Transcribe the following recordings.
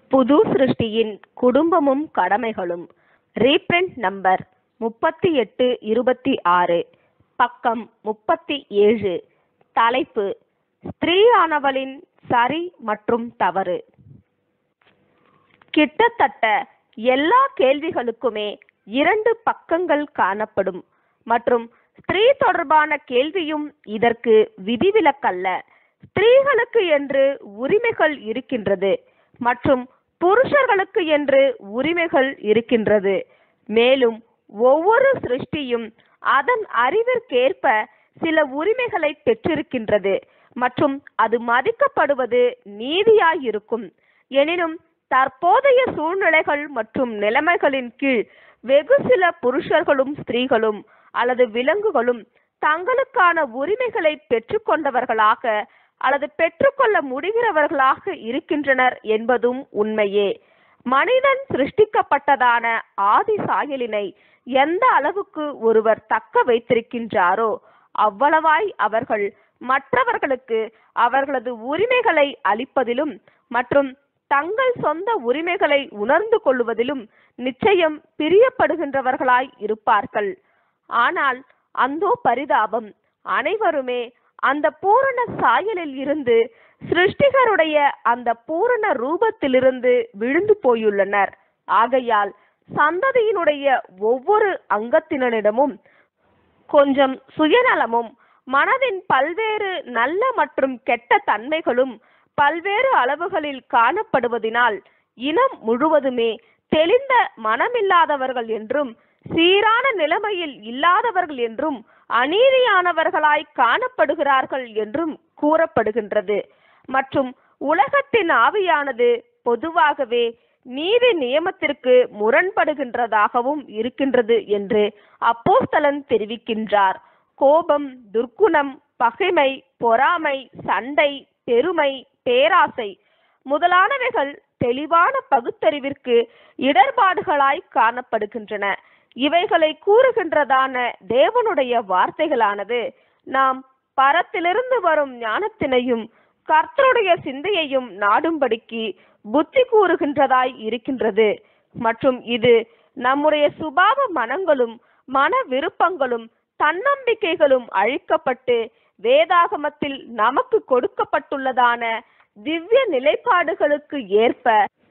புது சிருஷ்டியின் குடும்பமும் கடமைகளும் reprint number முப்பத்தி எட்டு இருபத்தி ஆறு பக்கம் முப்பத்தி ஏழு தலைப்பு ஸ்திரீயானவளின் சரி மற்றும் தவறு கிட்டத்தட்ட எல்லா கேள்விகளுக்குமே இரண்டு பக்கங்கள் காணப்படும் மற்றும் ஸ்திரீ தொடர்பான கேள்வியும் இதற்கு விதிவிலக்கல்ல ஸ்திரீகளுக்கு என்று உரிமைகள் இருக்கின்றது மற்றும் புருஷர்களுக்கு என்று உரிமைகள் இருக்கின்றது மேலும் ஒவ்வொரு சிருஷ்டியும் அதன் அறிவிற்கேற்ப சில உரிமைகளை பெற்றிருக்கின்றது மற்றும் அது மதிக்கப்படுவது நீதியாயிருக்கும் எனினும் தற்போதைய சூழ்நிலைகள் மற்றும் நிலைமைகளின் கீழ் வெகு சில புருஷர்களும் ஸ்திரீகளும் அல்லது விலங்குகளும் தங்களுக்கான உரிமைகளை பெற்றுக்கொண்டவர்களாக அல்லது பெற்றுக்கொள்ள முடிகிறவர்களாக இருக்கின்றனர் என்பதும் உண்மையே மனிதன் சிருஷ்டிக்கப்பட்டதான ஆதி சாயலினை எந்த அளவுக்கு ஒருவர் தக்க வைத்திருக்கின்றாரோ அவ்வளவாய் அவர்கள் மற்றவர்களுக்கு அவர்களது உரிமைகளை அளிப்பதிலும் மற்றும் தங்கள் சொந்த உரிமைகளை உணர்ந்து கொள்வதிலும் நிச்சயம் பிரியப்படுகின்றவர்களாய் இருப்பார்கள் ஆனால் அந்தோ பரிதாபம் அனைவருமே அந்த பூரண சாயலில் இருந்து சிருஷ்டிகருடைய அந்த பூரண ரூபத்திலிருந்து விழுந்து போயுள்ளனர் ஆகையால் சந்ததியினுடைய ஒவ்வொரு அங்கத்தினரிடமும் கொஞ்சம் சுயநலமும் மனதின் பல்வேறு நல்ல மற்றும் கெட்ட தன்மைகளும் பல்வேறு அளவுகளில் காணப்படுவதினால் இனம் முழுவதுமே தெளிந்த மனமில்லாதவர்கள் என்றும் சீரான நிலைமையில் இல்லாதவர்கள் என்றும் அநீதியானவர்களாய் காணப்படுகிறார்கள் என்றும் கூறப்படுகின்றது மற்றும் உலகத்தின் ஆவியானது பொதுவாகவே நீதி நியமத்திற்கு முரண்படுகின்றதாகவும் இருக்கின்றது என்று அப்போஸ்தலன் தெரிவிக்கின்றார் கோபம் துர்க்குணம் பகைமை பொறாமை சண்டை பெருமை பேராசை முதலானவைகள் தெளிவான பகுத்தறிவிற்கு இடர்பாடுகளாய் காணப்படுகின்றன இவைகளை கூறுகின்றதான தேவனுடைய வார்த்தைகளானது நாம் பரத்திலிருந்து வரும் ஞானத்தினையும் கர்த்தருடைய சிந்தையையும் நாடும்படிக்கு புத்தி கூறுகின்றதாய் இருக்கின்றது மற்றும் இது நம்முடைய சுபாவ மனங்களும் மன விருப்பங்களும் தன்னம்பிக்கைகளும் அழிக்கப்பட்டு வேதாகமத்தில் நமக்கு கொடுக்கப்பட்டுள்ளதான திவ்ய நிலைப்பாடுகளுக்கு ஏற்ப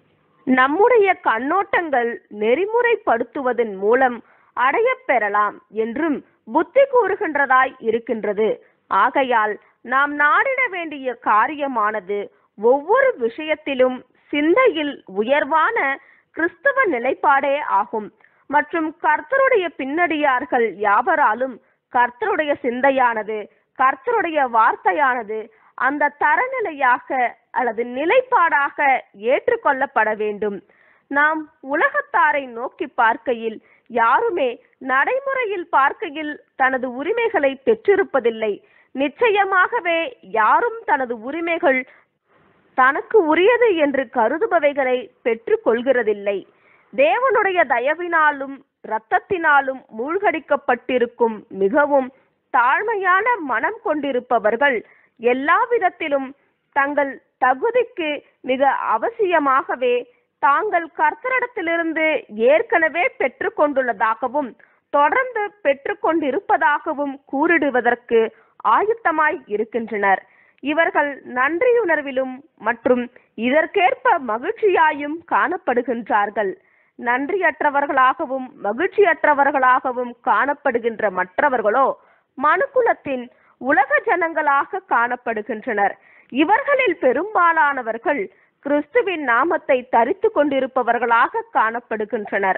நம்முடைய கண்ணோட்டங்கள் நெறிமுறைப்படுத்துவதன் மூலம் அடையப் பெறலாம் என்றும் புத்தி கூறுகின்றதாய் இருக்கின்றது ஆகையால் நாம் நாடிட வேண்டிய காரியமானது ஒவ்வொரு விஷயத்திலும் சிந்தையில் உயர்வான கிறிஸ்தவ நிலைப்பாடே ஆகும் மற்றும் கர்த்தருடைய பின்னடியார்கள் யாவராலும் கர்த்தருடைய சிந்தையானது கர்த்தருடைய வார்த்தையானது அந்த தரநிலையாக அல்லது நிலைப்பாடாக ஏற்றுக்கொள்ளப்பட வேண்டும் நாம் உலகத்தாரை நோக்கி பார்க்கையில் யாருமே நடைமுறையில் பார்க்கையில் தனது உரிமைகளை பெற்றிருப்பதில்லை நிச்சயமாகவே யாரும் தனது உரிமைகள் தனக்கு உரியது என்று கருதுபவைகளை பெற்றுக் கொள்கிறதில்லை தேவனுடைய தயவினாலும் இரத்தத்தினாலும் மூழ்கடிக்கப்பட்டிருக்கும் மிகவும் தாழ்மையான மனம் கொண்டிருப்பவர்கள் எல்லா விதத்திலும் தங்கள் தகுதிக்கு மிக அவசியமாகவே தாங்கள் கர்த்தரிடத்திலிருந்து ஏற்கனவே பெற்றுக்கொண்டுள்ளதாகவும் தொடர்ந்து பெற்றுக்கொண்டிருப்பதாகவும் கூறிடுவதற்கு ஆயுத்தமாய் இருக்கின்றனர் இவர்கள் நன்றியுணர்விலும் மற்றும் இதற்கேற்ப மகிழ்ச்சியாயும் காணப்படுகின்றார்கள் நன்றியற்றவர்களாகவும் மகிழ்ச்சியற்றவர்களாகவும் காணப்படுகின்ற மற்றவர்களோ மனுக்குலத்தின் உலக ஜனங்களாக காணப்படுகின்றனர் இவர்களில் பெரும்பாலானவர்கள் கிறிஸ்துவின் நாமத்தை தரித்து கொண்டிருப்பவர்களாக காணப்படுகின்றனர்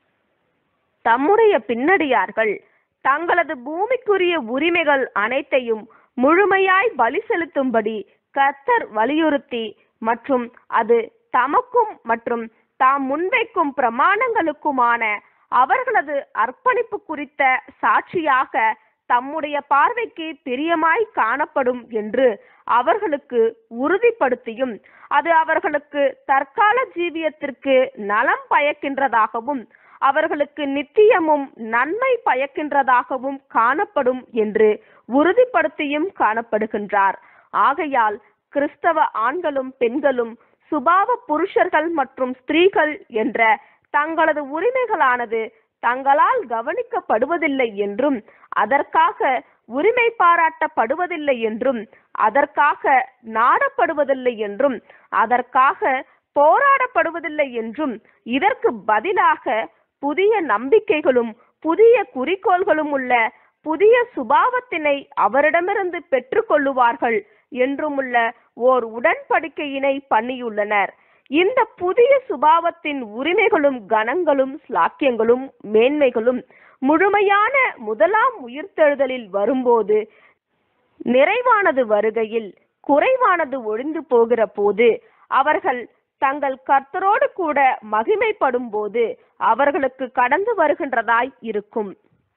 தம்முடைய பின்னடியார்கள் தங்களது பூமிக்குரிய உரிமைகள் அனைத்தையும் முழுமையாய் பலி செலுத்தும்படி கர்த்தர் வலியுறுத்தி மற்றும் அது தமக்கும் மற்றும் தாம் முன்வைக்கும் பிரமாணங்களுக்குமான அவர்களது அர்ப்பணிப்பு குறித்த சாட்சியாக தம்முடைய பார்வைக்கு பிரியமாய் காணப்படும் என்று அவர்களுக்கு உறுதிப்படுத்தியும் அது அவர்களுக்கு தற்கால ஜீவியத்திற்கு நலம் பயக்கின்றதாகவும் அவர்களுக்கு நித்தியமும் நன்மை பயக்கின்றதாகவும் காணப்படும் என்று உறுதிப்படுத்தியும் காணப்படுகின்றார் ஆகையால் கிறிஸ்தவ ஆண்களும் பெண்களும் சுபாவ புருஷர்கள் மற்றும் ஸ்திரீகள் என்ற தங்களது உரிமைகளானது தங்களால் கவனிக்கப்படுவதில்லை என்றும் அதற்காக உரிமை பாராட்டப்படுவதில்லை என்றும் அதற்காக நாடப்படுவதில்லை என்றும் அதற்காக போராடப்படுவதில்லை என்றும் இதற்கு பதிலாக புதிய நம்பிக்கைகளும் புதிய குறிக்கோள்களும் உள்ள புதிய சுபாவத்தினை அவரிடமிருந்து பெற்றுக்கொள்ளுவார்கள் என்றுமுள்ள ஓர் உடன்படிக்கையினை பண்ணியுள்ளனர் இந்த புதிய சுபாவத்தின் உரிமைகளும் கணங்களும் ஸ்லாக்கியங்களும் மேன்மைகளும் முழுமையான முதலாம் உயிர்த்தெழுதலில் வரும்போது நிறைவானது வருகையில் குறைவானது ஒழிந்து போகிற போது அவர்கள் தங்கள் கர்த்தரோடு கூட மகிமைப்படும் போது அவர்களுக்கு கடந்து வருகின்றதாய் இருக்கும்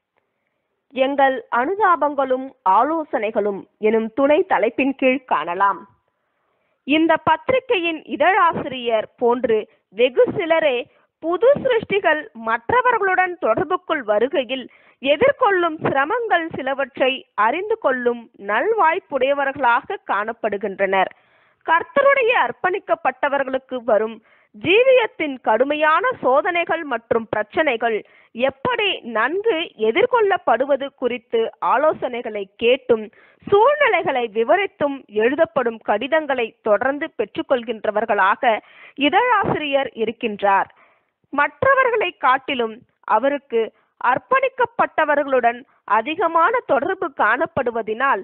எங்கள் அனுதாபங்களும் ஆலோசனைகளும் எனும் துணை தலைப்பின் கீழ் காணலாம் இந்த பத்திரிகையின் இதழாசிரியர் போன்று வெகு சிலரே புது சிருஷ்டிகள் மற்றவர்களுடன் தொடர்புக்குள் வருகையில் எதிர்கொள்ளும் சிரமங்கள் சிலவற்றை அறிந்து கொள்ளும் நல்வாய்ப்புடையவர்களாக காணப்படுகின்றனர் கர்த்தருடைய அர்ப்பணிக்கப்பட்டவர்களுக்கு வரும் ஜீவியத்தின் கடுமையான சோதனைகள் மற்றும் பிரச்சனைகள் எப்படி நன்கு எதிர்கொள்ளப்படுவது குறித்து ஆலோசனைகளை கேட்டும் சூழ்நிலைகளை விவரித்தும் எழுதப்படும் கடிதங்களை தொடர்ந்து பெற்றுக்கொள்கின்றவர்களாக இதழாசிரியர் இருக்கின்றார் மற்றவர்களை காட்டிலும் அவருக்கு அர்ப்பணிக்கப்பட்டவர்களுடன் அதிகமான தொடர்பு காணப்படுவதினால்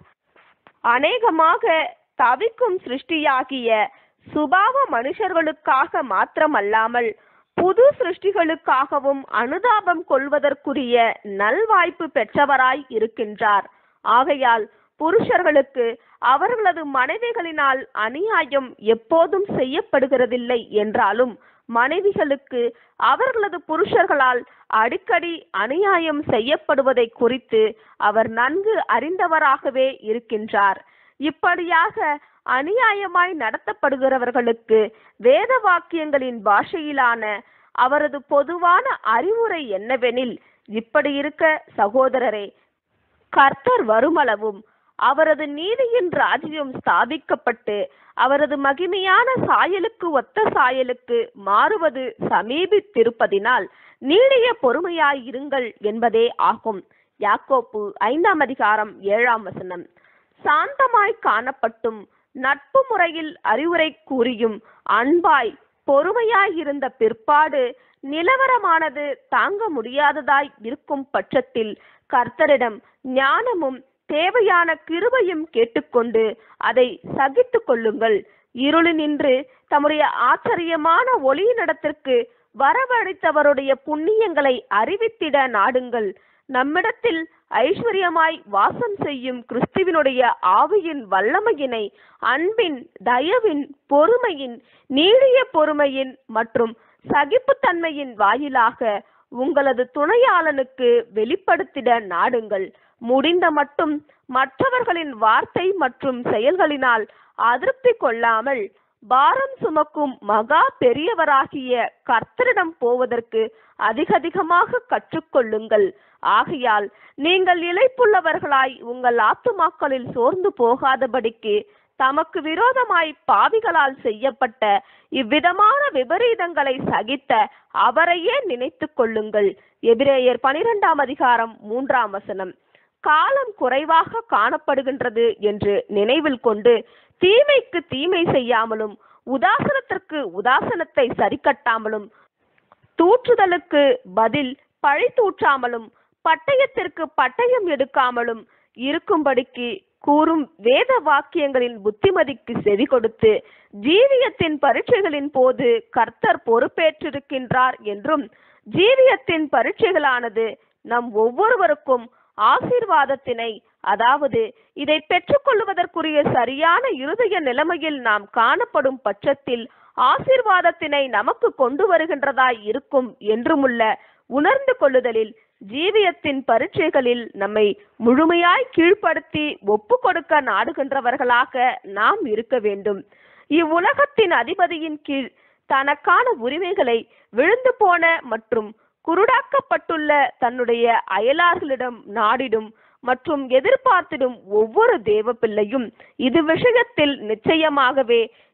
அநேகமாக தவிக்கும் சிருஷ்டியாகிய சுபாவ மனுஷர்களுக்காக மாத்திரமல்லாமல் புது சிருஷ்டிகளுக்காகவும் அனுதாபம் கொள்வதற்குரிய நல்வாய்ப்பு பெற்றவராய் இருக்கின்றார் ஆகையால் புருஷர்களுக்கு அவர்களது மனைவிகளினால் அநியாயம் எப்போதும் செய்யப்படுகிறதில்லை என்றாலும் மனைவிகளுக்கு அவர்களது புருஷர்களால் அடிக்கடி அநியாயம் செய்யப்படுவதை குறித்து அவர் நன்கு அறிந்தவராகவே இருக்கின்றார் இப்படியாக அநியாயமாய் நடத்தப்படுகிறவர்களுக்கு வேத வாக்கியங்களின் பாஷையிலான அவரது பொதுவான அறிவுரை என்னவெனில் இப்படி இருக்க சகோதரரே கர்த்தர் வருமளவும் அவரது நீதியின் ராஜ்யம் ஸ்தாபிக்கப்பட்டு அவரது மகிமையான சாயலுக்கு ஒத்த சாயலுக்கு மாறுவது சமீபித்திருப்பதினால் நீடிய பொறுமையாயிருங்கள் என்பதே ஆகும் யாக்கோப்பு ஐந்தாம் அதிகாரம் ஏழாம் வசனம் சாந்தமாய் காணப்பட்டும் நட்பு முறையில் அறிவுரை கூறியும் அன்பாய் பொறுமையாயிருந்த பிற்பாடு நிலவரமானது தாங்க முடியாததாய் இருக்கும் பட்சத்தில் கர்த்தரிடம் ஞானமும் தேவையான கிருபையும் கேட்டுக்கொண்டு அதை சகித்து கொள்ளுங்கள் இருளினின்று தம்முடைய ஆச்சரியமான ஒளியினிடத்திற்கு வரவழைத்தவருடைய புண்ணியங்களை அறிவித்திட நாடுங்கள் நம்மிடத்தில் ஐஸ்வர்யமாய் வாசம் செய்யும் கிறிஸ்துவினுடைய ஆவியின் வல்லமையினை அன்பின் தயவின் பொறுமையின் நீடிய பொறுமையின் மற்றும் சகிப்புத்தன்மையின் வாயிலாக உங்களது துணையாளனுக்கு வெளிப்படுத்திட நாடுங்கள் முடிந்த மட்டும் மற்றவர்களின் வார்த்தை மற்றும் செயல்களினால் அதிருப்தி கொள்ளாமல் பாரம் சுமக்கும் மகா பெரியவராகிய கர்த்தரிடம் போவதற்கு அதிகதிகமாக கற்றுக்கொள்ளுங்கள் ஆகையால் நீங்கள் இளைப்புள்ளவர்களாய் உங்கள் ஆத்துமாக்களில் சோர்ந்து போகாதபடிக்கு தமக்கு விரோதமாய் பாவிகளால் செய்யப்பட்ட இவ்விதமான விபரீதங்களை சகித்த அவரையே நினைத்துக் கொள்ளுங்கள் எபிரேயர் பனிரெண்டாம் அதிகாரம் மூன்றாம் வசனம் காலம் குறைவாக காணப்படுகின்றது என்று நினைவில் கொண்டு தீமைக்கு தீமை செய்யாமலும் உதாசனத்திற்கு உதாசனத்தை சரிக்கட்டாமலும் தூற்றுதலுக்கு பதில் பழி தூற்றாமலும் பட்டயத்திற்கு பட்டயம் எடுக்காமலும் இருக்கும்படிக்கு கூறும் வேத வாக்கியங்களின் புத்திமதிக்கு செவி கொடுத்து ஜீவியத்தின் பரீட்சைகளின் போது கர்த்தர் பொறுப்பேற்றிருக்கின்றார் என்றும் ஜீவியத்தின் பரீட்சைகளானது நம் ஒவ்வொருவருக்கும் ஆசீர்வாதத்தினை அதாவது இதை பெற்றுக்கொள்வதற்குரிய சரியான இருதய நிலைமையில் நாம் காணப்படும் பட்சத்தில் ஆசீர்வாதத்தினை நமக்கு கொண்டு வருகின்றதாய் இருக்கும் என்றுமுள்ள உணர்ந்து கொள்ளுதலில் ஜீவியத்தின் பரீட்சைகளில் நம்மை முழுமையாய் கீழ்ப்படுத்தி ஒப்பு கொடுக்க நாடுகின்றவர்களாக நாம் இருக்க வேண்டும் இவ்வுலகத்தின் அதிபதியின் கீழ் தனக்கான உரிமைகளை விழுந்து போன மற்றும் குருடாக்கப்பட்டுள்ள தன்னுடைய அயலார்களிடம் நாடிடும் மற்றும் எதிர்பார்த்திடும் ஒவ்வொரு தேவ பிள்ளையும் இது விஷயத்தில் நிச்சயமாகவே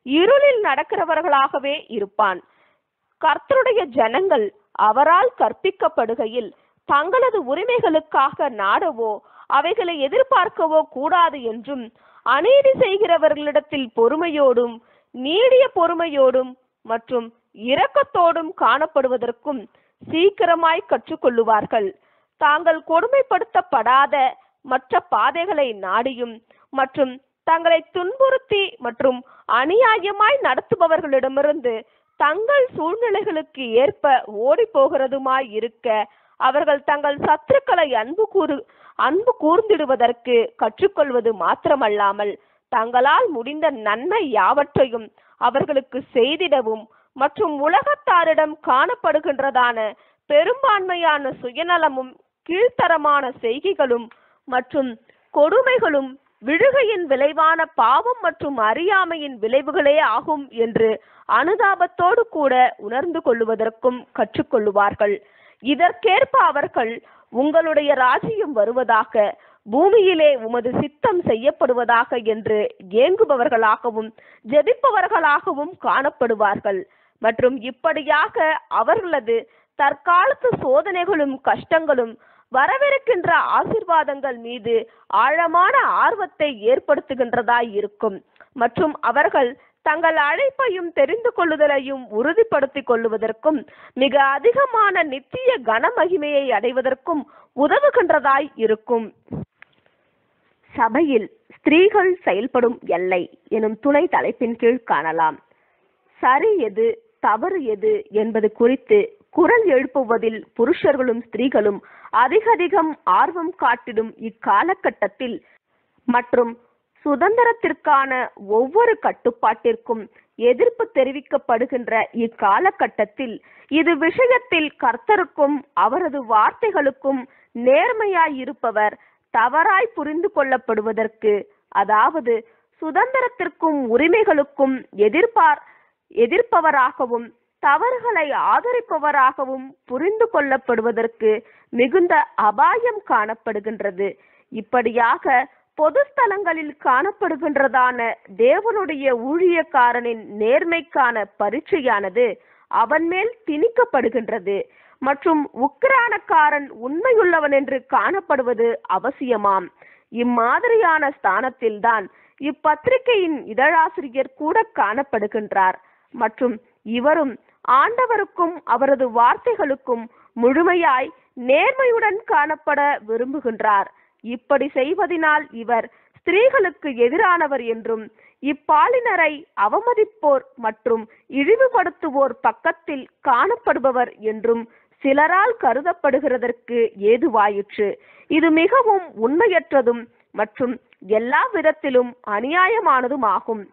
இருளில் நடக்கிறவர்களாகவே இருப்பான் கர்த்தருடைய ஜனங்கள் அவரால் கற்பிக்கப்படுகையில் தங்களது உரிமைகளுக்காக நாடவோ அவைகளை எதிர்பார்க்கவோ கூடாது என்றும் அநீதி செய்கிறவர்களிடத்தில் பொறுமையோடும் நீடிய பொறுமையோடும் மற்றும் இரக்கத்தோடும் காணப்படுவதற்கும் சீக்கிரமாய் கற்றுக்கொள்ளுவார்கள் தாங்கள் கொடுமைப்படுத்தப்படாத மற்ற பாதைகளை நாடியும் மற்றும் தங்களை துன்புறுத்தி மற்றும் அநியாயமாய் நடத்துபவர்களிடமிருந்து தங்கள் சூழ்நிலைகளுக்கு ஏற்ப ஓடி போகிறதுமாய் இருக்க அவர்கள் தங்கள் சத்துருக்களை அன்பு கூறு அன்பு கூர்ந்திடுவதற்கு கற்றுக்கொள்வது மாத்திரமல்லாமல் தங்களால் முடிந்த நன்மை யாவற்றையும் அவர்களுக்கு செய்திடவும் மற்றும் உலகத்தாரிடம் காணப்படுகின்றதான பெரும்பான்மையான சுயநலமும் கீழ்த்தரமான செய்கைகளும் மற்றும் கொடுமைகளும் விழுகையின் விளைவான பாவம் மற்றும் அறியாமையின் விளைவுகளே ஆகும் என்று அனுதாபத்தோடு கூட உணர்ந்து கொள்ளுவதற்கும் கற்றுக்கொள்ளுவார்கள் இதற்கேற்ப அவர்கள் உங்களுடைய ராஜ்யம் வருவதாக பூமியிலே உமது சித்தம் செய்யப்படுவதாக என்று ஏங்குபவர்களாகவும் ஜெபிப்பவர்களாகவும் காணப்படுவார்கள் மற்றும் இப்படியாக அவர்களது தற்காலத்து சோதனைகளும் கஷ்டங்களும் வரவிருக்கின்ற ஆசிர்வாதங்கள் மீது ஆழமான ஆர்வத்தை ஏற்படுத்துகின்றதாய் இருக்கும் மற்றும் அவர்கள் தங்கள் அழைப்பையும் தெரிந்து கொள்ளுதலையும் உறுதிப்படுத்திக் கொள்ளுவதற்கும் மிக அதிகமான நித்திய கனமகிமையை அடைவதற்கும் உதவுகின்றதாய் இருக்கும் சபையில் ஸ்திரீகள் செயல்படும் எல்லை எனும் துணை தலைப்பின் கீழ் காணலாம் சரி எது தவறு எது என்பது குறித்து குரல் எழுப்புவதில் புருஷர்களும் ஸ்திரீகளும் அதிகதிகம் ஆர்வம் காட்டிடும் இக்காலகட்டத்தில் மற்றும் சுதந்திரத்திற்கான ஒவ்வொரு கட்டுப்பாட்டிற்கும் எதிர்ப்பு தெரிவிக்கப்படுகின்ற இக்காலகட்டத்தில் இது விஷயத்தில் கர்த்தருக்கும் அவரது வார்த்தைகளுக்கும் நேர்மையாயிருப்பவர் தவறாய் புரிந்து கொள்ளப்படுவதற்கு அதாவது சுதந்திரத்திற்கும் உரிமைகளுக்கும் எதிர்பார் எதிர்ப்பவராகவும் தவறுகளை ஆதரிப்பவராகவும் புரிந்து கொள்ளப்படுவதற்கு மிகுந்த அபாயம் காணப்படுகின்றது இப்படியாக பொது ஸ்தலங்களில் காணப்படுகின்றதான தேவனுடைய ஊழியக்காரனின் நேர்மைக்கான பரீட்சையானது அவன் மேல் திணிக்கப்படுகின்றது மற்றும் உக்கிரானக்காரன் உண்மையுள்ளவன் என்று காணப்படுவது அவசியமாம் இம்மாதிரியான ஸ்தானத்தில்தான் இப்பத்திரிகையின் இதழாசிரியர் கூட காணப்படுகின்றார் மற்றும் இவரும் ஆண்டவருக்கும் அவரது வார்த்தைகளுக்கும் முழுமையாய் நேர்மையுடன் காணப்பட விரும்புகின்றார் இப்படி செய்வதினால் இவர் ஸ்திரீகளுக்கு எதிரானவர் என்றும் இப்பாலினரை அவமதிப்போர் மற்றும் இழிவுபடுத்துவோர் பக்கத்தில் காணப்படுபவர் என்றும் சிலரால் கருதப்படுகிறதற்கு ஏதுவாயிற்று இது மிகவும் உண்மையற்றதும் மற்றும் எல்லா விதத்திலும் அநியாயமானதுமாகும்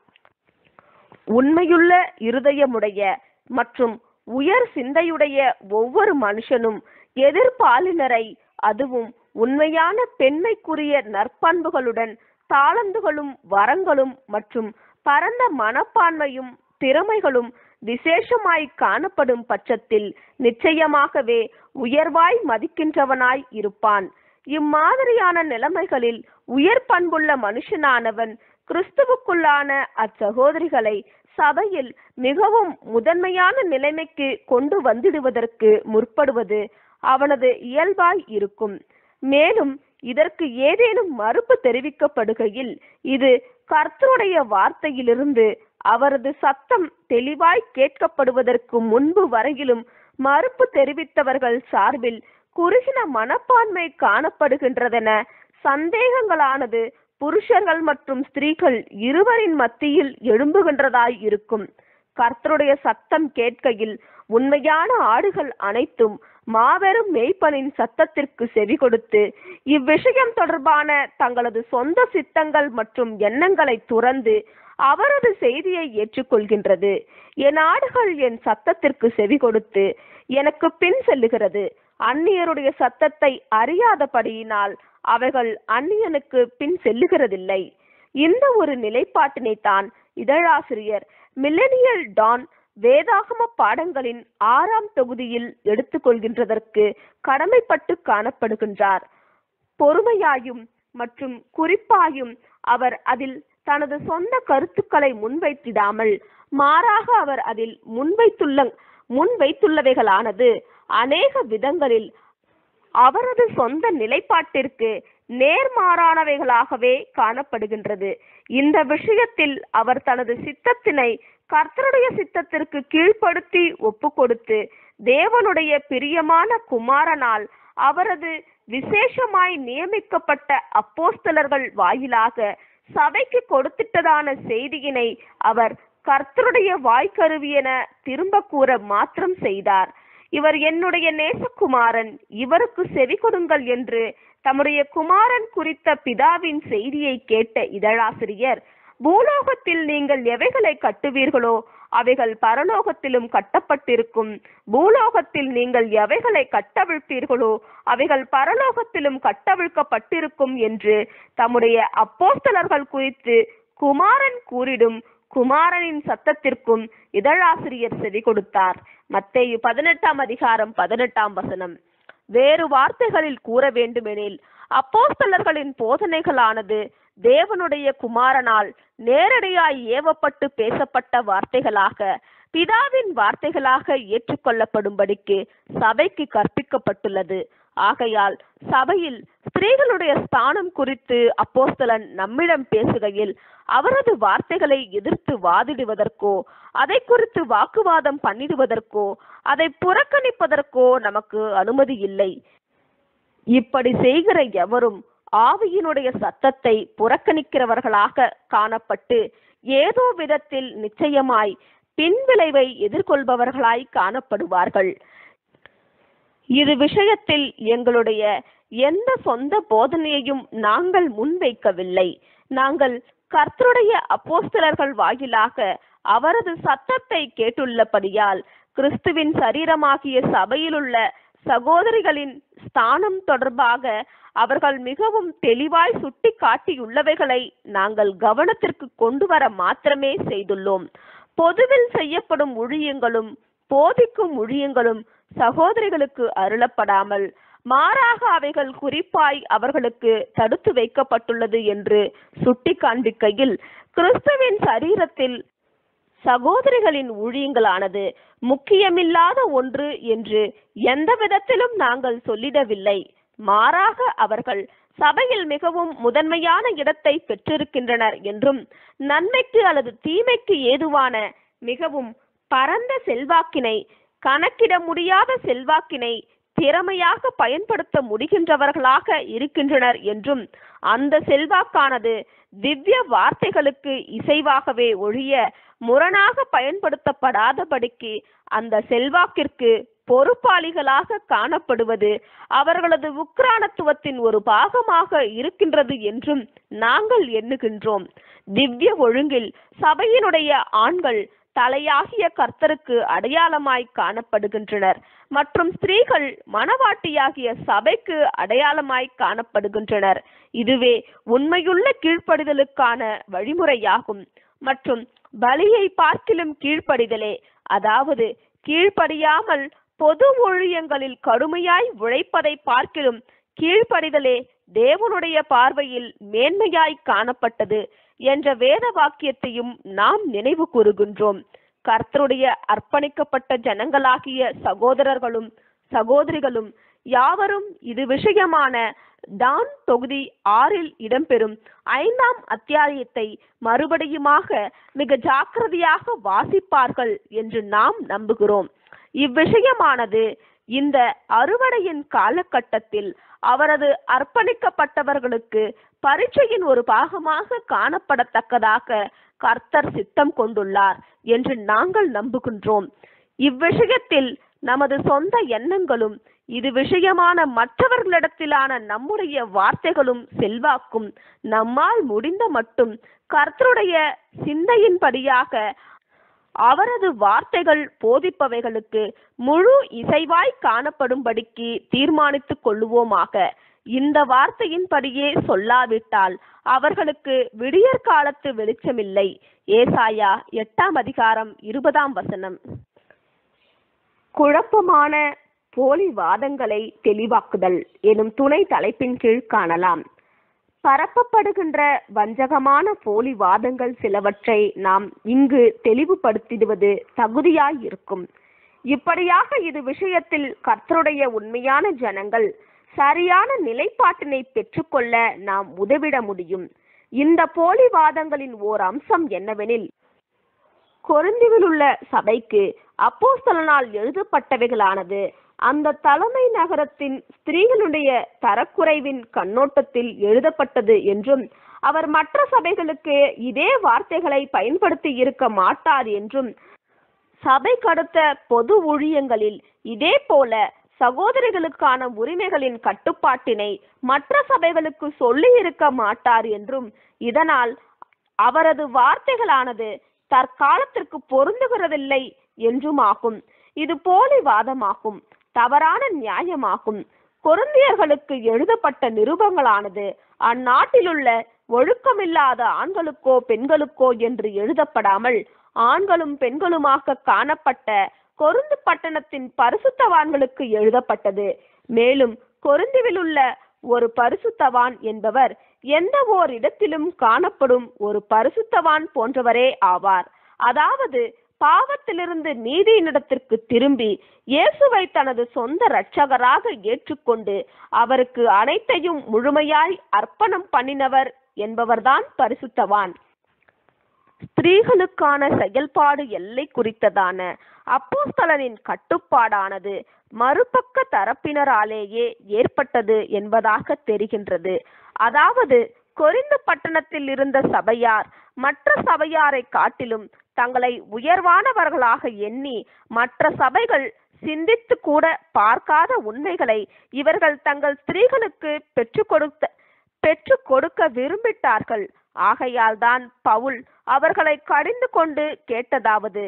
உண்மையுள்ள இருதயமுடைய மற்றும் உயர் சிந்தையுடைய ஒவ்வொரு மனுஷனும் எதிர்பாலினரை அதுவும் உண்மையான பெண்மைக்குரிய நற்பண்புகளுடன் தாளந்துகளும் வரங்களும் மற்றும் பரந்த மனப்பான்மையும் திறமைகளும் விசேஷமாய் காணப்படும் பட்சத்தில் நிச்சயமாகவே உயர்வாய் மதிக்கின்றவனாய் இருப்பான் இம்மாதிரியான நிலைமைகளில் உயர் பண்புள்ள மனுஷனானவன் கிறிஸ்துவுக்குள்ளான அச்சகோதரிகளை சபையில் மிகவும் முதன்மையான நிலைமைக்கு கொண்டு வந்திடுவதற்கு முற்படுவது அவனது இயல்பாய் இருக்கும் மேலும் இதற்கு ஏதேனும் மறுப்பு தெரிவிக்கப்படுகையில் இது கர்த்தருடைய வார்த்தையிலிருந்து அவரது சத்தம் தெளிவாய் கேட்கப்படுவதற்கு முன்பு வரையிலும் மறுப்பு தெரிவித்தவர்கள் சார்பில் குறுகின மனப்பான்மை காணப்படுகின்றதென சந்தேகங்களானது புருஷர்கள் மற்றும் ஸ்திரீகள் இருவரின் மத்தியில் எழும்புகின்றதாய் இருக்கும் கர்த்தருடைய சத்தம் கேட்கையில் உண்மையான ஆடுகள் அனைத்தும் மாபெரும் மேய்ப்பனின் சத்தத்திற்கு செவி கொடுத்து இவ்விஷயம் தொடர்பான தங்களது சொந்த சித்தங்கள் மற்றும் எண்ணங்களை துறந்து அவரது செய்தியை ஏற்றுக்கொள்கின்றது என் ஆடுகள் என் சத்தத்திற்கு செவி கொடுத்து எனக்கு பின் செல்லுகிறது அந்நியருடைய சத்தத்தை அறியாதபடியினால் அவைகள் அந்நியனுக்கு பின் செல்லுகிறதில்லை இந்த ஒரு நிலைப்பாட்டினை தான் இதழாசிரியர் மில்லனியல் டான் வேதாகம பாடங்களின் ஆறாம் தொகுதியில் எடுத்துக்கொள்கின்றதற்கு கடமைப்பட்டு காணப்படுகின்றார் பொறுமையாயும் மற்றும் குறிப்பாயும் அவர் அதில் தனது சொந்த கருத்துக்களை முன்வைத்திடாமல் மாறாக அவர் அதில் முன்வைத்துள்ள முன்வைத்துள்ளவைகளானது அநேக விதங்களில் அவரது சொந்த நிலைப்பாட்டிற்கு நேர்மாறானவைகளாகவே காணப்படுகின்றது இந்த விஷயத்தில் அவர் தனது சித்தத்தினை கர்த்தருடைய சித்தத்திற்கு கீழ்ப்படுத்தி ஒப்பு கொடுத்து தேவனுடைய பிரியமான குமாரனால் அவரது விசேஷமாய் நியமிக்கப்பட்ட அப்போஸ்தலர்கள் வாயிலாக சபைக்கு கொடுத்திட்டதான செய்தியினை அவர் கர்த்தருடைய வாய்க்கருவியென திரும்ப கூற மாத்திரம் செய்தார் இவர் என்னுடைய நேசகுமாரன் இவருக்கு செவி கொடுங்கள் என்று தம்முடைய குமாரன் குறித்த பிதாவின் செய்தியை கேட்ட இதழாசிரியர் பூலோகத்தில் நீங்கள் எவைகளை கட்டுவீர்களோ அவைகள் பரலோகத்திலும் கட்டப்பட்டிருக்கும் பூலோகத்தில் நீங்கள் எவைகளை கட்டவிழ்ப்பீர்களோ அவைகள் பரலோகத்திலும் கட்டவிழ்க்கப்பட்டிருக்கும் என்று தம்முடைய அப்போஸ்தலர்கள் குறித்து குமாரன் கூறிடும் குமாரனின் சத்தத்திற்கும் இதழாசிரியர் செவி கொடுத்தார் மத்தேயு பதினெட்டாம் அதிகாரம் பதினெட்டாம் வசனம் வேறு வார்த்தைகளில் கூற வேண்டுமெனில் அப்போஸ்தலர்களின் போதனைகளானது தேவனுடைய குமாரனால் நேரடியாய் ஏவப்பட்டு பேசப்பட்ட வார்த்தைகளாக பிதாவின் வார்த்தைகளாக ஏற்றுக்கொள்ளப்படும்படிக்கு சபைக்கு கற்பிக்கப்பட்டுள்ளது ஆகையால் சபையில் ஸ்திரீகளுடைய ஸ்தானம் குறித்து அப்போஸ்தலன் நம்மிடம் பேசுகையில் அவரது வார்த்தைகளை எதிர்த்து வாதிடுவதற்கோ அதை குறித்து வாக்குவாதம் பண்ணிடுவதற்கோ அதை புறக்கணிப்பதற்கோ நமக்கு அனுமதி இல்லை இப்படி செய்கிற எவரும் ஆவியினுடைய சத்தத்தை புறக்கணிக்கிறவர்களாக காணப்பட்டு ஏதோ விதத்தில் நிச்சயமாய் பின்விளைவை எதிர்கொள்பவர்களாய் காணப்படுவார்கள் இது விஷயத்தில் எங்களுடைய எந்த சொந்த போதனையையும் நாங்கள் முன்வைக்கவில்லை நாங்கள் கர்த்தருடைய அப்போஸ்தலர்கள் வாயிலாக அவரது சத்தத்தை கேட்டுள்ளபடியால் கிறிஸ்துவின் சரீரமாகிய சபையிலுள்ள சகோதரிகளின் ஸ்தானம் தொடர்பாக அவர்கள் மிகவும் தெளிவாய் சுட்டி காட்டியுள்ளவைகளை நாங்கள் கவனத்திற்கு கொண்டு வர மாத்திரமே செய்துள்ளோம் பொதுவில் செய்யப்படும் ஊழியங்களும் போதிக்கும் ஊழியங்களும் சகோதரிகளுக்கு அருளப்படாமல் மாறாக அவைகள் குறிப்பாய் அவர்களுக்கு தடுத்து வைக்கப்பட்டுள்ளது என்று சுட்டி காண்பிக்கையில் கிறிஸ்துவின் சரீரத்தில் சகோதரிகளின் ஊழியங்களானது முக்கியமில்லாத ஒன்று என்று எந்த விதத்திலும் நாங்கள் சொல்லிடவில்லை மாறாக அவர்கள் சபையில் மிகவும் முதன்மையான இடத்தை பெற்றிருக்கின்றனர் என்றும் நன்மைக்கு அல்லது தீமைக்கு ஏதுவான மிகவும் பரந்த செல்வாக்கினை கணக்கிட முடியாத செல்வாக்கினை திறமையாக பயன்படுத்த முடிகின்றவர்களாக இருக்கின்றனர் என்றும் அந்த செல்வாக்கானது திவ்ய வார்த்தைகளுக்கு இசைவாகவே ஒழிய முரணாக பயன்படுத்தப்படாதபடிக்கு அந்த செல்வாக்கிற்கு பொறுப்பாளிகளாக காணப்படுவது அவர்களது உக்ரானத்துவத்தின் ஒரு பாகமாக இருக்கின்றது என்றும் நாங்கள் எண்ணுகின்றோம் திவ்ய ஒழுங்கில் சபையினுடைய ஆண்கள் தலையாகிய கர்த்தருக்கு அடையாளமாய் காணப்படுகின்றனர் மற்றும் ஸ்திரீகள் மணவாட்டியாகிய சபைக்கு அடையாளமாய் காணப்படுகின்றனர் இதுவே உண்மையுள்ள கீழ்ப்படிதலுக்கான வழிமுறையாகும் மற்றும் பலியை பார்க்கிலும் கீழ்ப்படிதலே அதாவது கீழ்ப்படியாமல் பொது ஊழியங்களில் கடுமையாய் உழைப்பதை பார்க்கிலும் கீழ்ப்படிதலே தேவனுடைய பார்வையில் மேன்மையாய் காணப்பட்டது என்ற வேத வாக்கியத்தையும் நாம் நினைவு கூறுகின்றோம் கர்த்தருடைய அர்ப்பணிக்கப்பட்ட ஜனங்களாகிய சகோதரர்களும் சகோதரிகளும் யாவரும் இது விஷயமான டான் தொகுதி ஆறில் இடம்பெறும் ஐந்தாம் அத்தியாயத்தை மறுபடியுமாக மிக ஜாக்கிரதையாக வாசிப்பார்கள் என்று நாம் நம்புகிறோம் இவ்விஷயமானது இந்த அறுவடையின் காலகட்டத்தில் அவரது அர்ப்பணிக்கப்பட்டவர்களுக்கு பரீட்சையின் ஒரு பாகமாக காணப்படத்தக்கதாக கர்த்தர் சித்தம் கொண்டுள்ளார் என்று நாங்கள் நம்புகின்றோம் இவ்விஷயத்தில் நமது சொந்த எண்ணங்களும் இது விஷயமான மற்றவர்களிடத்திலான நம்முடைய வார்த்தைகளும் செல்வாக்கும் நம்மால் முடிந்த மட்டும் கர்த்தருடைய சிந்தையின்படியாக அவரது வார்த்தைகள் போதிப்பவைகளுக்கு முழு இசைவாய் காணப்படும்படிக்கு தீர்மானித்துக் கொள்ளுவோமாக இந்த வார்த்தையின்படியே சொல்லாவிட்டால் அவர்களுக்கு விடியற் காலத்து வெளிச்சமில்லை ஏசாயா எட்டாம் அதிகாரம் இருபதாம் வசனம் குழப்பமான போலி வாதங்களை தெளிவாக்குதல் எனும் துணை தலைப்பின் கீழ் காணலாம் பரப்பப்படுகின்ற வஞ்சகமான போலி வாதங்கள் சிலவற்றை நாம் இங்கு தெளிவுபடுத்திடுவது தகுதியாயிருக்கும் இப்படியாக இது விஷயத்தில் கர்த்தருடைய உண்மையான ஜனங்கள் சரியான நிலைப்பாட்டினை பெற்றுக்கொள்ள நாம் உதவிட முடியும் இந்த போலி வாதங்களின் ஓர் அம்சம் என்னவெனில் கொரிந்தியில் உள்ள சபைக்கு அப்போஸ்தலனால் எழுதப்பட்டவைகளானது அந்த தலைமை நகரத்தின் ஸ்திரீகளுடைய தரக்குறைவின் கண்ணோட்டத்தில் எழுதப்பட்டது என்றும் அவர் மற்ற சபைகளுக்கு இதே வார்த்தைகளை பயன்படுத்தி இருக்க மாட்டார் என்றும் சபை கடுத்த பொது ஊழியங்களில் இதே போல சகோதரிகளுக்கான உரிமைகளின் கட்டுப்பாட்டினை மற்ற சபைகளுக்கு சொல்லி இருக்க மாட்டார் என்றும் இதனால் அவரது வார்த்தைகளானது தற்காலத்திற்கு பொருந்துகிறதில்லை என்றுமாகும் இது போலி வாதமாகும் தவறான நியாயமாகும் கொருந்தியர்களுக்கு எழுதப்பட்ட நிருபங்களானது அந்நாட்டிலுள்ள ஒழுக்கமில்லாத ஆண்களுக்கோ பெண்களுக்கோ என்று எழுதப்படாமல் ஆண்களும் பெண்களுமாக காணப்பட்ட கொருந்து பட்டணத்தின் பரிசுத்தவான்களுக்கு எழுதப்பட்டது மேலும் கொருந்துவில் உள்ள ஒரு பரிசுத்தவான் என்பவர் எந்த ஓர் இடத்திலும் காணப்படும் ஒரு பரிசுத்தவான் போன்றவரே ஆவார் அதாவது பாவத்திலிருந்து நீதியினிடத்திற்கு திரும்பி இயேசுவை தனது சொந்த இரட்சகராக ஏற்றுக்கொண்டு அவருக்கு அனைத்தையும் முழுமையாய் அர்ப்பணம் பண்ணினவர் என்பவர்தான் பரிசுத்தவான் ஸ்திரீகளுக்கான செயல்பாடு எல்லை குறித்ததான அப்போஸ்தலனின் கட்டுப்பாடானது மறுபக்க தரப்பினராலேயே ஏற்பட்டது என்பதாக தெரிகின்றது அதாவது கொரிந்து பட்டணத்தில் இருந்த சபையார் மற்ற சபையாரை காட்டிலும் தங்களை உயர்வானவர்களாக எண்ணி மற்ற சபைகள் சிந்தித்து கூட பார்க்காத உண்மைகளை இவர்கள் தங்கள் ஸ்திரீகளுக்கு பெற்றுக் கொடுத்த பெற்றுக் கொடுக்க விரும்பிட்டார்கள் ஆகையால் தான் பவுல் அவர்களை கடிந்து கொண்டு கேட்டதாவது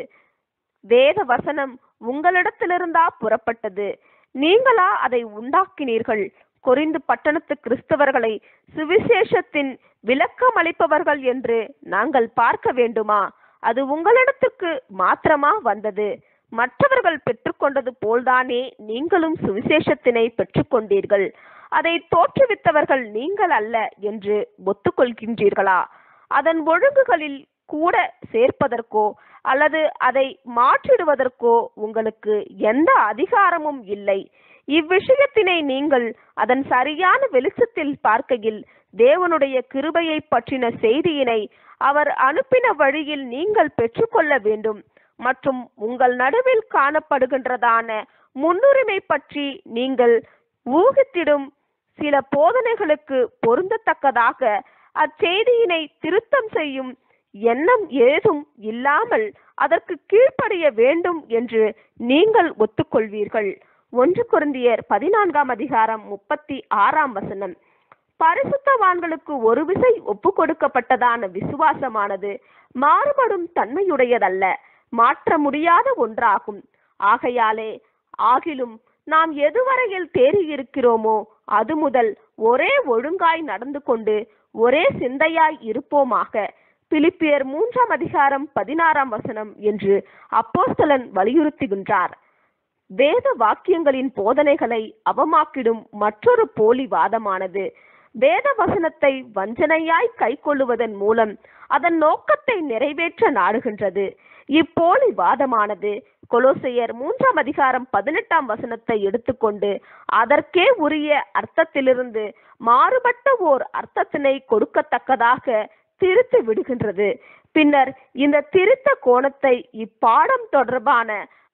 வேத வசனம் உங்களிடத்திலிருந்தா புறப்பட்டது நீங்களா அதை உண்டாக்கினீர்கள் கொரிந்து பட்டணத்து கிறிஸ்தவர்களை சுவிசேஷத்தின் விளக்கம் அளிப்பவர்கள் என்று நாங்கள் பார்க்க வேண்டுமா அது உங்களிடத்துக்கு மாத்திரமா வந்தது மற்றவர்கள் பெற்றுக்கொண்டது போல்தானே நீங்களும் சுவிசேஷத்தினை பெற்றுக்கொண்டீர்கள் அதை தோற்றுவித்தவர்கள் நீங்கள் அல்ல என்று ஒத்துக்கொள்கின்றீர்களா அதன் ஒழுங்குகளில் கூட சேர்ப்பதற்கோ அல்லது அதை மாற்றிடுவதற்கோ உங்களுக்கு எந்த அதிகாரமும் இல்லை இவ்விஷயத்தினை நீங்கள் அதன் சரியான வெளிச்சத்தில் பார்க்கையில் தேவனுடைய கிருபையை பற்றின செய்தியினை அவர் அனுப்பின வழியில் நீங்கள் பெற்றுக்கொள்ள வேண்டும் மற்றும் உங்கள் நடுவில் காணப்படுகின்றதான முன்னுரிமை பற்றி நீங்கள் ஊகித்திடும் சில போதனைகளுக்கு பொருந்தத்தக்கதாக அச்செய்தியினை திருத்தம் செய்யும் எண்ணம் ஏதும் இல்லாமல் அதற்கு கீழ்ப்படிய வேண்டும் என்று நீங்கள் ஒத்துக்கொள்வீர்கள் ஒன்று குருந்தியர் பதினான்காம் அதிகாரம் முப்பத்தி ஆறாம் வசனம் பரிசுத்தவான்களுக்கு ஒரு விசை ஒப்பு கொடுக்கப்பட்டதான விசுவாசமானது மாறுபடும் தன்மையுடையதல்ல மாற்ற முடியாத ஒன்றாகும் ஆகையாலே ஆகிலும் நாம் எதுவரையில் தேறியிருக்கிறோமோ அது முதல் ஒரே ஒழுங்காய் நடந்து கொண்டு ஒரே சிந்தையாய் இருப்போமாக பிலிப்பியர் மூன்றாம் அதிகாரம் பதினாறாம் வசனம் என்று அப்போஸ்தலன் வலியுறுத்துகின்றார் வேத வாக்கியங்களின் போதனைகளை அவமாக்கிடும் மற்றொரு போலி வாதமானது வேத வசனத்தை வஞ்சனையாய் கைக்கொள்ளுவதன் மூலம் அதன் நோக்கத்தை நிறைவேற்ற நாடுகின்றது இப்போலி வாதமானது கொலோசையர் மூன்றாம் அதிகாரம் பதினெட்டாம் வசனத்தை எடுத்துக்கொண்டு அதற்கே உரிய அர்த்தத்திலிருந்து மாறுபட்ட ஓர் அர்த்தத்தினை கொடுக்கத்தக்கதாக திருத்தி விடுகின்றது பின்னர் இந்த திருத்த கோணத்தை இப்பாடம் தொடர்பான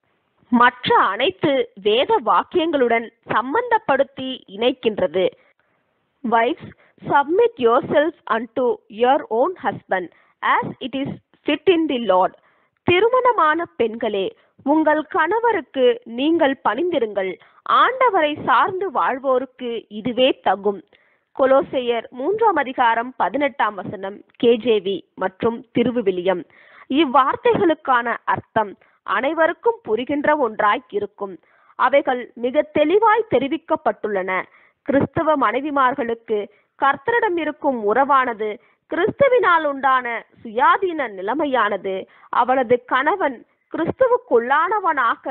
மற்ற அனைத்து வேத வாக்கியங்களுடன் சம்பந்தப்படுத்தி இணைக்கின்றது wives submit yourselves unto your own husband as it is fit in the Lord திருமணமான பெண்களே உங்கள் கணவருக்கு நீங்கள் பணிந்திருங்கள் ஆண்டவரை சார்ந்து வாழ்வோருக்கு இதுவே தகும் கொலோசையர் மூன்றாம் அதிகாரம் பதினெட்டாம் வசனம் கேஜேவி மற்றும் திருவிவிலியம் இவ்வார்த்தைகளுக்கான அர்த்தம் அனைவருக்கும் புரிகின்ற ஒன்றாய் இருக்கும் அவைகள் மிக தெளிவாய் தெரிவிக்கப்பட்டுள்ளன கிறிஸ்தவ மனைவிமார்களுக்கு கர்த்தரிடம் இருக்கும் உறவானது கிறிஸ்துவினால் உண்டான சுயாதீன நிலைமையானது அவளது கணவன் கிறிஸ்துவுக்குள்ளானவனாக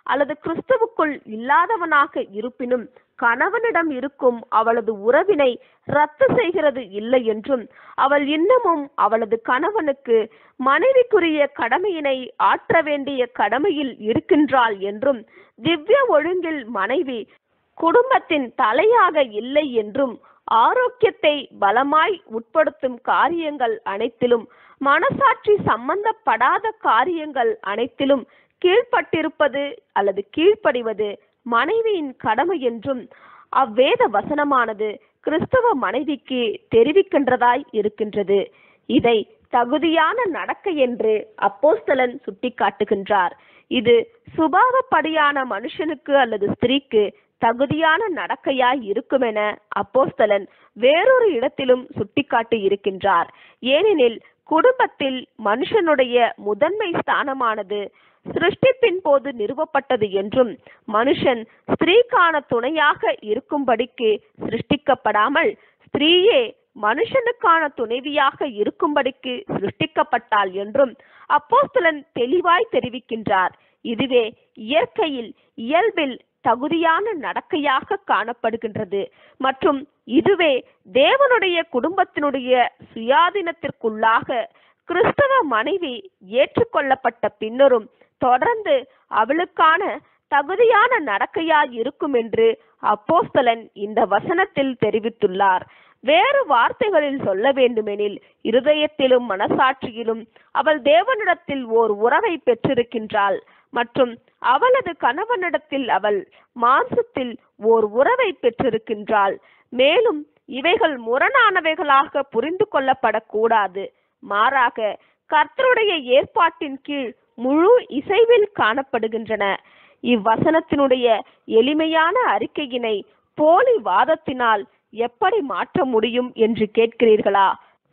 அல்லது கிறிஸ்துவுக்குள் இல்லாதவனாக இருப்பினும் கணவனிடம் இருக்கும் அவளது உறவினை ரத்து செய்கிறது இல்லை என்றும் அவள் இன்னமும் அவளது கணவனுக்கு மனைவிக்குரிய கடமையினை ஆற்ற வேண்டிய கடமையில் இருக்கின்றாள் என்றும் திவ்ய ஒழுங்கில் மனைவி குடும்பத்தின் தலையாக இல்லை என்றும் ஆரோக்கியத்தை பலமாய் உட்படுத்தும் காரியங்கள் அனைத்திலும் மனசாட்சி சம்பந்தப்படாத காரியங்கள் அனைத்திலும் கீழ்ப்பட்டிருப்பது அல்லது கீழ்ப்படிவது மனைவியின் கடமை என்றும் அவ்வேத வசனமானது கிறிஸ்தவ மனைவிக்கு தெரிவிக்கின்றதாய் இருக்கின்றது இதை தகுதியான நடக்கை என்று அப்போஸ்தலன் சுட்டிக்காட்டுகின்றார் இது சுபாவப்படியான மனுஷனுக்கு அல்லது ஸ்திரீக்கு தகுதியான நடக்கையாய் இருக்குமென அப்போஸ்தலன் வேறொரு இடத்திலும் சுட்டிக்காட்டி இருக்கின்றார் ஏனெனில் குடும்பத்தில் மனுஷனுடைய முதன்மை ஸ்தானமானது சிருஷ்டிப்பின் போது நிறுவப்பட்டது என்றும் மனுஷன் ஸ்திரீக்கான துணையாக இருக்கும்படிக்கு சிருஷ்டிக்கப்படாமல் ஸ்திரீயே மனுஷனுக்கான துணைவியாக இருக்கும்படிக்கு சிருஷ்டிக்கப்பட்டாள் என்றும் அப்போஸ்தலன் தெளிவாய் தெரிவிக்கின்றார் இதுவே இயற்கையில் இயல்பில் தகுதியான நடக்கையாக காணப்படுகின்றது மற்றும் இதுவே தேவனுடைய குடும்பத்தினுடைய சுயாதீனத்திற்குள்ளாக கிறிஸ்தவ மனைவி ஏற்றுக்கொள்ளப்பட்ட பின்னரும் தொடர்ந்து அவளுக்கான தகுதியான நடக்கையாய் இருக்கும் என்று அப்போஸ்தலன் இந்த வசனத்தில் தெரிவித்துள்ளார் வேறு வார்த்தைகளில் சொல்ல வேண்டுமெனில் இருதயத்திலும் மனசாட்சியிலும் அவள் தேவனிடத்தில் ஓர் உறவை பெற்றிருக்கின்றாள் மற்றும் அவளது கணவனிடத்தில் அவள் மாம்சத்தில் ஓர் உறவை பெற்றிருக்கின்றாள் மேலும் இவைகள் முரணானவைகளாக புரிந்து கொள்ளப்படக்கூடாது மாறாக கர்த்தருடைய ஏற்பாட்டின் கீழ் முழு இசைவில் காணப்படுகின்றன இவ்வசனத்தினுடைய எளிமையான அறிக்கையினை போலி வாதத்தினால் எப்படி மாற்ற முடியும் என்று கேட்கிறீர்களா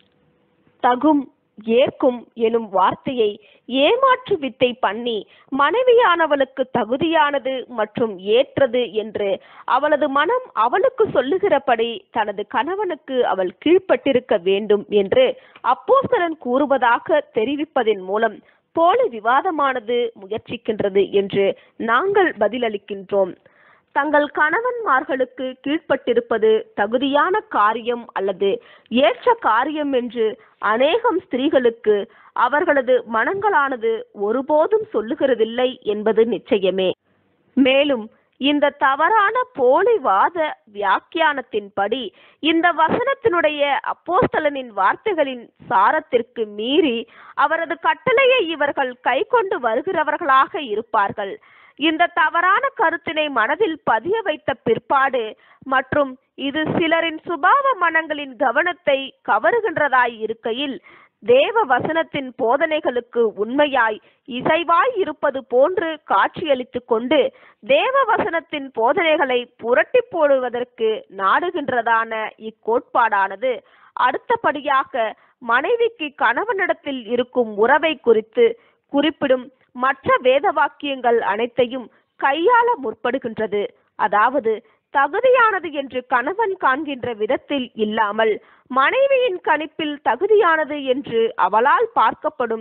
தகும் ஏற்கும் எனும் வார்த்தையை ஏமாற்று வித்தை பண்ணி மனைவியானவளுக்கு தகுதியானது மற்றும் ஏற்றது என்று அவளது மனம் அவளுக்கு சொல்லுகிறபடி தனது கணவனுக்கு அவள் கீழ்ப்பட்டிருக்க வேண்டும் என்று அப்போஸ்தலன் கூறுவதாக தெரிவிப்பதன் மூலம் போலி விவாதமானது முயற்சிக்கின்றது என்று நாங்கள் பதிலளிக்கின்றோம் தங்கள் கணவன்மார்களுக்கு கீழ்ப்பட்டிருப்பது தகுதியான காரியம் அல்லது ஏற்ற காரியம் என்று அநேகம் ஸ்திரீகளுக்கு அவர்களது மனங்களானது ஒருபோதும் சொல்லுகிறதில்லை என்பது நிச்சயமே மேலும் இந்த தவறான போலிவாத வியாக்கியானத்தின்படி இந்த வசனத்தினுடைய அப்போஸ்தலனின் வார்த்தைகளின் சாரத்திற்கு மீறி அவரது கட்டளையை இவர்கள் கைக்கொண்டு வருகிறவர்களாக இருப்பார்கள் இந்த தவறான கருத்தினை மனதில் பதிய வைத்த பிற்பாடு மற்றும் இது சிலரின் சுபாவ மனங்களின் கவனத்தை கவருகின்றதாய் இருக்கையில் தேவ வசனத்தின் போதனைகளுக்கு உண்மையாய் இசைவாய் இருப்பது போன்று காட்சியளித்துக் கொண்டு தேவ வசனத்தின் போதனைகளை புரட்டி போடுவதற்கு நாடுகின்றதான இக்கோட்பாடானது அடுத்தபடியாக மனைவிக்கு கணவனிடத்தில் இருக்கும் உறவை குறித்து குறிப்பிடும் மற்ற வேத வாக்கியங்கள் அனைத்தையும் கையாள முற்படுகின்றது அதாவது தகுதியானது என்று கணவன் காண்கின்ற விதத்தில் இல்லாமல் மனைவியின் கணிப்பில் தகுதியானது என்று அவளால் பார்க்கப்படும்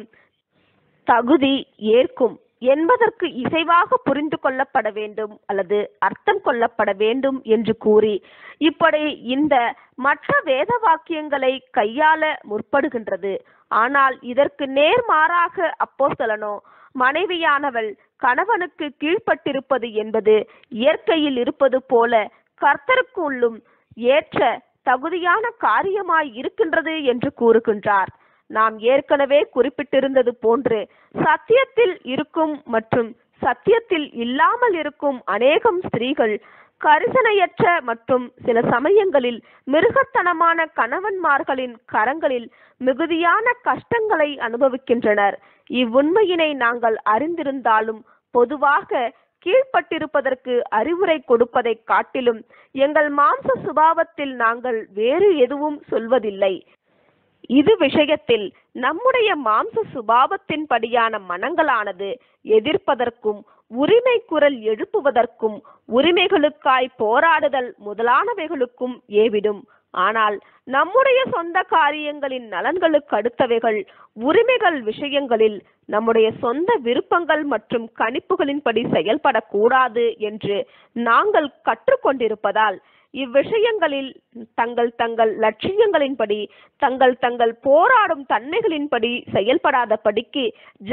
தகுதி ஏற்கும் என்பதற்கு இசைவாக புரிந்து கொள்ளப்பட வேண்டும் அல்லது அர்த்தம் கொள்ளப்பட வேண்டும் என்று கூறி இப்படி இந்த மற்ற வேத வாக்கியங்களை கையாள முற்படுகின்றது ஆனால் இதற்கு நேர்மாறாக அப்போஸ்தலனோ மனைவியானவள் கணவனுக்கு கீழ்ப்பட்டிருப்பது என்பது இயற்கையில் இருப்பது போல கர்த்தருக்குள்ளும் ஏற்ற தகுதியான காரியமாய் இருக்கின்றது என்று கூறுகின்றார் நாம் ஏற்கனவே குறிப்பிட்டிருந்தது போன்று சத்தியத்தில் இருக்கும் மற்றும் சத்தியத்தில் இல்லாமல் இருக்கும் அநேகம் ஸ்திரீகள் கரிசனையற்ற மற்றும் சில சமயங்களில் மிருகத்தனமான கணவன்மார்களின் கரங்களில் மிகுதியான கஷ்டங்களை அனுபவிக்கின்றனர் இவ்வுண்மையினை நாங்கள் அறிந்திருந்தாலும் பொதுவாக கீழ்ப்பட்டிருப்பதற்கு அறிவுரை கொடுப்பதை காட்டிலும் எங்கள் மாம்ச சுபாவத்தில் நாங்கள் வேறு எதுவும் சொல்வதில்லை இது விஷயத்தில் நம்முடைய மாம்ச சுபாவத்தின் படியான மனங்களானது எதிர்ப்பதற்கும் உரிமை குரல் எழுப்புவதற்கும் உரிமைகளுக்காய் போராடுதல் முதலானவைகளுக்கும் ஏவிடும் ஆனால் நம்முடைய சொந்த காரியங்களின் நலன்களுக்கு அடுத்தவைகள் உரிமைகள் விஷயங்களில் நம்முடைய சொந்த விருப்பங்கள் மற்றும் கணிப்புகளின்படி செயல்படக்கூடாது என்று நாங்கள் கற்றுக்கொண்டிருப்பதால் இவ்விஷயங்களில் தங்கள் தங்கள் லட்சியங்களின்படி தங்கள் தங்கள் போராடும் தன்மைகளின்படி செயல்படாதபடிக்கு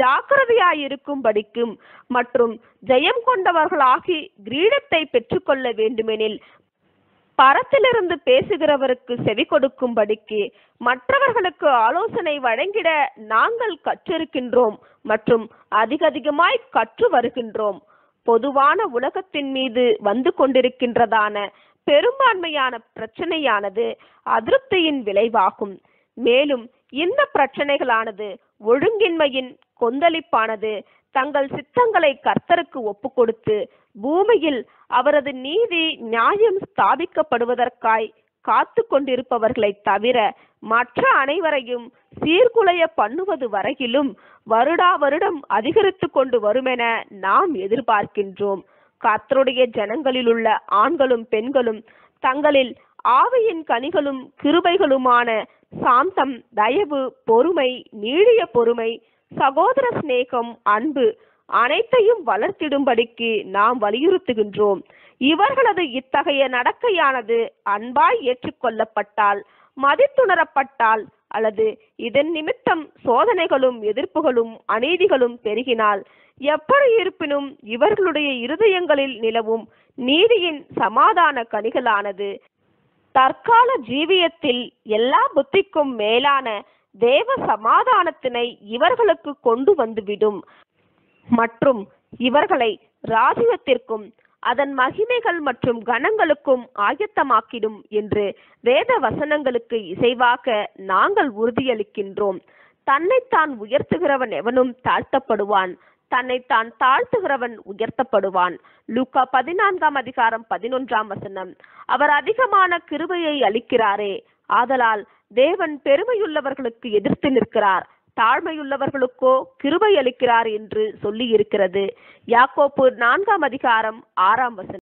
ஜாக்கிரதையாயிருக்கும்படிக்கும் மற்றும் ஜெயம் கொண்டவர்களாகி கிரீடத்தை பெற்றுக்கொள்ள வேண்டுமெனில் பரத்திலிருந்து பேசுகிறவருக்கு செவி கொடுக்கும்படிக்கு மற்றவர்களுக்கு ஆலோசனை வழங்கிட நாங்கள் கற்றிருக்கின்றோம் மற்றும் அதிகதிகமாய் கற்று வருகின்றோம் பொதுவான உலகத்தின் மீது வந்து கொண்டிருக்கின்றதான பெரும்பான்மையான பிரச்சனையானது அதிருப்தியின் விளைவாகும் மேலும் இந்த பிரச்சனைகளானது ஒழுங்கின்மையின் கொந்தளிப்பானது தங்கள் சித்தங்களை கர்த்தருக்கு ஒப்புக்கொடுத்து பூமியில் அவரது நீதி நியாயம் ஸ்தாபிக்கப்படுவதற்காய் காத்து கொண்டிருப்பவர்களை தவிர மற்ற அனைவரையும் சீர்குலைய பண்ணுவது வரையிலும் வருடா வருடம் அதிகரித்து கொண்டு வருமென நாம் எதிர்பார்க்கின்றோம் கர்த்தருடைய ஜனங்களிலுள்ள ஆண்களும் பெண்களும் தங்களில் ஆவியின் கனிகளும் கிருபைகளுமான சாந்தம் தயவு பொறுமை நீடிய பொறுமை சகோதர சிநேகம் அன்பு அனைத்தையும் வளர்த்திடும்படிக்கு நாம் வலியுறுத்துகின்றோம் இவர்களது இத்தகைய நடக்கையானது அன்பாய் ஏற்றுக்கொள்ளப்பட்டால் மதித்துணரப்பட்டால் அல்லது இதன் நிமித்தம் சோதனைகளும் எதிர்ப்புகளும் அநீதிகளும் பெருகினால் எப்படி இருப்பினும் இவர்களுடைய இருதயங்களில் நிலவும் நீதியின் சமாதான கனிகளானது தற்கால ஜீவியத்தில் எல்லா புத்திக்கும் மேலான தேவ சமாதானத்தினை இவர்களுக்கு கொண்டு வந்துவிடும் மற்றும் இவர்களை ராஜ்யத்திற்கும் அதன் மகிமைகள் மற்றும் கணங்களுக்கும் ஆயத்தமாக்கிடும் என்று வேத வசனங்களுக்கு இசைவாக நாங்கள் உறுதியளிக்கின்றோம் தன்னைத்தான் உயர்த்துகிறவன் எவனும் தாழ்த்தப்படுவான் தன்னைத்தான் தாழ்த்துகிறவன் உயர்த்தப்படுவான் லூக்கா பதினான்காம் அதிகாரம் பதினொன்றாம் வசனம் அவர் அதிகமான கிருபையை அளிக்கிறாரே ஆதலால் தேவன் பெருமையுள்ளவர்களுக்கு எதிர்த்து நிற்கிறார் தாழ்மையுள்ளவர்களுக்கோ கிருபை அளிக்கிறார் என்று சொல்லி இருக்கிறது யாக்கோப்பு நான்காம் அதிகாரம் ஆறாம் வசனம்